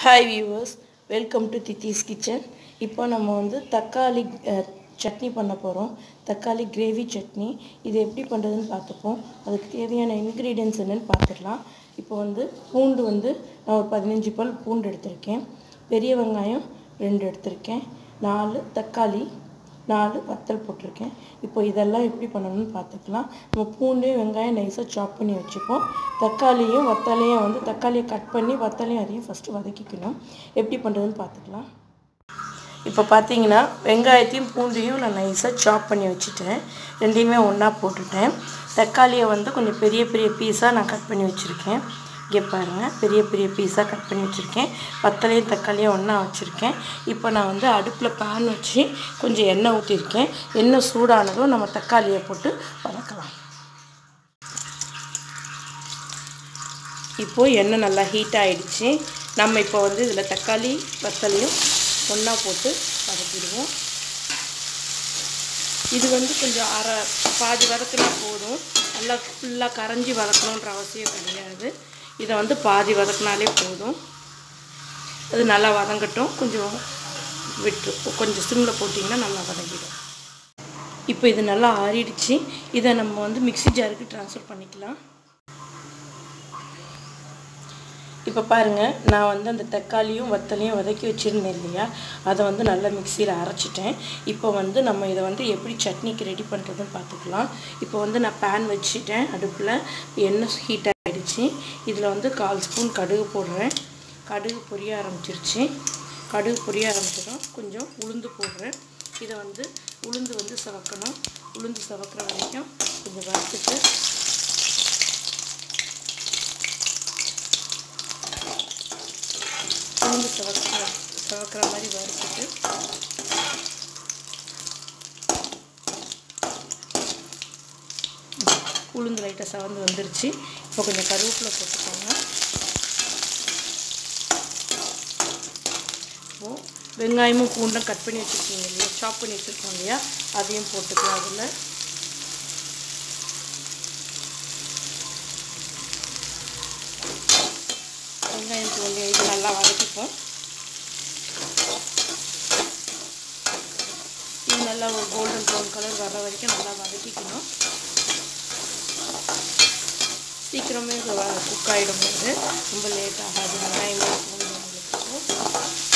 hi viewers welcome to தித்திஸ் kitchen இப்போ நம்ம வந்து தக்காளி அஹ், சட்னி பண்ண போகிறோம் தக்காளி கிரேவி சட்னி இது எப்படி பண்ணுறதுன்னு பார்த்துப்போம் அதுக்கு தேவையான இன்க்ரீடியன்ஸ் என்னன்னு பார்த்துடலாம் இப்போ வந்து பூண்டு வந்து நான் ஒரு பதினஞ்சு பல் பூண்டு எடுத்திருக்கேன் பெரிய வெங்காயம் ரெண்டு எடுத்திருக்கேன் நாலு தக்காளி நாலு வத்தல் போட்டிருக்கேன் இப்போ இதெல்லாம் எப்படி பண்ணணும்னு பார்த்துக்கலாம் நம்ம பூண்டையும் வெங்காயம் நைஸாக சாப் பண்ணி வச்சுப்போம் தக்காளியும் வத்தலையும் வந்து தக்காளியை கட் பண்ணி வத்தலையும் அதையும் ஃபஸ்ட்டு வதக்கிக்கணும் எப்படி பண்ணுறதுன்னு பார்த்துக்கலாம் இப்போ பார்த்தீங்கன்னா வெங்காயத்தையும் பூண்டையும் நான் நைஸாக சாப் பண்ணி வச்சுட்டேன் ரெண்டையுமே ஒன்றா போட்டுட்டேன் தக்காளியை வந்து கொஞ்சம் பெரிய பெரிய பீஸாக நான் கட் பண்ணி வச்சுருக்கேன் இங்கே பாருங்கள் பெரிய பெரிய பீஸாக கட் பண்ணி வச்சுருக்கேன் வத்தலையும் தக்காளியும் ஒன்றா வச்சுருக்கேன் இப்போ நான் வந்து அடுப்பில் பேன் வச்சு கொஞ்சம் எண்ணெய் ஊற்றிருக்கேன் எண்ணெய் சூடானதும் நம்ம தக்காளியை போட்டு வதக்கலாம் இப்போது எண்ணெய் நல்லா ஹீட் ஆகிடுச்சு நம்ம இப்போ வந்து இதில் தக்காளி வத்தலையும் ஒன்றா போட்டு வதக்கிடுவோம் இது வந்து கொஞ்சம் அரை பாதி வதக்கினா போதும் நல்லா ஃபுல்லாக கரைஞ்சி வதக்கணுன்ற அவசியம் கிடையாது இதை வந்து பாதி வதக்கினாலே போதும் அது நல்லா வதங்கட்டும் கொஞ்சம் விட்டு கொஞ்சம் சிம்மில் போட்டிங்கன்னா நல்லா வதங்கிடும் இப்போ இது நல்லா ஆறிடுச்சு இதை நம்ம வந்து மிக்ஸி ஜாருக்கு ட்ரான்ஸ்ஃபர் பண்ணிக்கலாம் இப்போ பாருங்கள் நான் வந்து அந்த தக்காளியும் வத்தலையும் வதக்கி வச்சுருந்தேன் இல்லையா அதை வந்து நல்லா மிக்சியில் அரைச்சிட்டேன் இப்போ வந்து நம்ம இதை வந்து எப்படி சட்னிக்கு ரெடி பண்ணுறதுன்னு பார்த்துக்கலாம் இப்போ வந்து நான் பேன் வச்சுட்டேன் அடுப்பில் எண்ணெய் ஹீட் ஆகிடுச்சு இதில் வந்து கால் ஸ்பூன் கடுகு போடுறேன் கடுகு பொரிய ஆரம்பிச்சிருச்சு கடுகு பொரிய ஆரம்பிச்சிடும் கொஞ்சம் உளுந்து போடுறேன் இதை வந்து உளுந்து வந்து சவக்கணும் உளுந்து சவக்கிற வரைக்கும் கொஞ்சம் வறுத்துட்டு உளுந்து சவக்கிற சவக்கிற மாதிரி வறுத்துட்டு உளுந்து லைட்டாக சவந்து வந்துருச்சு இப்போ கொஞ்சம் கருவேப்பிலை போட்டுக்கோங்க இப்போது வெங்காயமும் பூண்டும் கட் பண்ணி வச்சுருக்கீங்க இல்லையா சாப் பண்ணி வச்சுருக்கோம் இல்லையா அதையும் போட்டுக்கலாம் அதில் வெங்காயம் பூண்டு இது நல்லா வதக்கிப்போம் இது நல்லா ஒரு கோல்டன் ப்ரௌன் கலர் வர்ற வரைக்கும் நல்லா வதக்கிக்கணும் சீக்கிரமே குக் ஆகிடும் போது ரொம்ப லேட் ஆகாது வெங்காயமே பூண்டு உங்களுக்கு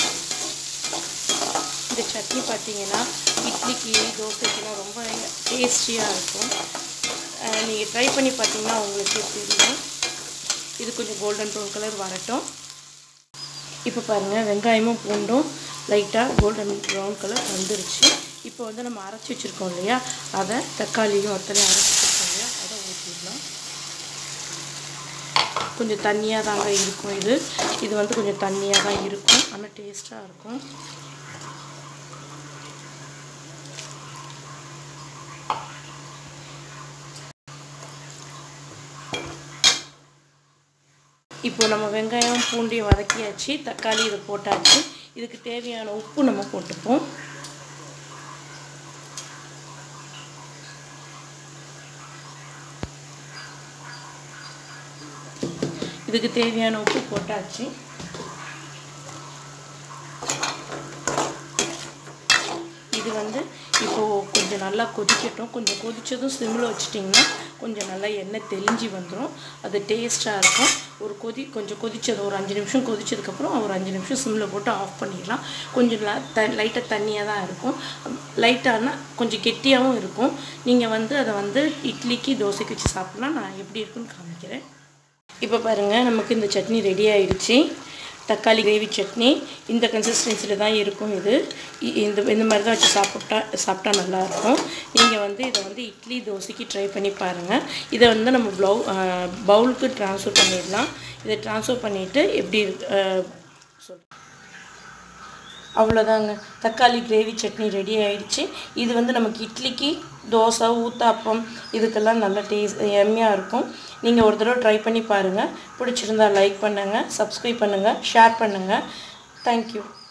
இந்த சட்னி பார்த்தீங்கன்னா இட்லிக்கு தோசைக்கெல்லாம் ரொம்ப டேஸ்டியாக இருக்கும் நீங்கள் ட்ரை பண்ணி பார்த்தீங்கன்னா உங்களுக்கே தெரியும் இது கொஞ்சம் கோல்டன் ப்ரௌன் கலர் வரட்டும் இப்போ பாருங்கள் வெங்காயமும் பூண்டும் லைட்டாக கோல்டன் ப்ரௌன் கலர் வந்துருச்சு இப்போ வந்து நம்ம அரைச்சி வச்சுருக்கோம் இல்லையா அதை தக்காளியும் வத்தலையும் அரைச்சி வச்சுருக்கோம் இல்லையா அதை ஊற்றிடலாம் கொஞ்சம் தண்ணியாக தாங்க இருக்கும் இது இது வந்து கொஞ்சம் தண்ணியாக தான் இருக்கும் ஆனால் டேஸ்ட்டாக இருக்கும் இப்போ நம்ம வெங்காயம் பூண்டையும் வதக்கியாச்சு தக்காளி இதை போட்டாச்சு இதுக்கு தேவையான உப்பு நம்ம போட்டுப்போம் இதுக்கு தேவையான உப்பு போட்டாச்சு இது வந்து இப்போது கொஞ்சம் நல்லா கொதிக்கட்டும் கொஞ்சம் கொதித்ததும் சிம்மில் வச்சிட்டிங்கன்னா கொஞ்சம் நல்லா எண்ணெய் தெளிஞ்சு வந்துடும் அது டேஸ்ட்டாக இருக்கும் ஒரு கொதி கொஞ்சம் கொதித்தது ஒரு அஞ்சு நிமிஷம் கொதிச்சதுக்கப்புறம் ஒரு அஞ்சு நிமிஷம் சிம்மில் போட்டு ஆஃப் பண்ணிடலாம் கொஞ்சம் த லைட்டாக தண்ணியாக தான் இருக்கும் லைட்டானா கொஞ்சம் கெட்டியாகவும் இருக்கும் நீங்கள் வந்து அதை வந்து இட்லிக்கு தோசைக்கு வச்சு சாப்பிட்லாம் நான் எப்படி இருக்குன்னு காமிக்கிறேன் இப்போ பாருங்கள் நமக்கு இந்த சட்னி ரெடி ஆயிடுச்சு தக்காளி கிரேவி சட்னி இந்த கன்சிஸ்டன்சியில் தான் இருக்கும் இது இ- இந்த இந்த மாதிரி தான் வச்சு சாப்பிட்டா சாப்பிட்டா நல்லாயிருக்கும் நீங்கள் வந்து இதை வந்து இட்லி தோசைக்கு ட்ரை பண்ணி பாருங்கள் இதை வந்து நம்ம ப்ளவு பவுலுக்கு ட்ரான்ஸ்ஃபர் பண்ணிடலாம் இதை ட்ரான்ஸ்ஃபர் பண்ணிவிட்டு எப்படி சொல் அவ்வளோதாங்க தக்காளி கிரேவி சட்னி ரெடி ஆயிடுச்சு இது வந்து நமக்கு இட்லிக்கு தோசை ஊத்தாப்பம் இதுக்கெல்லாம் நல்ல டேஸ்ட் எம்மியாக இருக்கும் நீங்கள் ஒரு தடவை ட்ரை பண்ணி பாருங்கள் பிடிச்சிருந்தா லைக் பண்ணுங்கள் சப்ஸ்கிரைப் பண்ணுங்கள் ஷேர் பண்ணுங்கள் தேங்க்யூ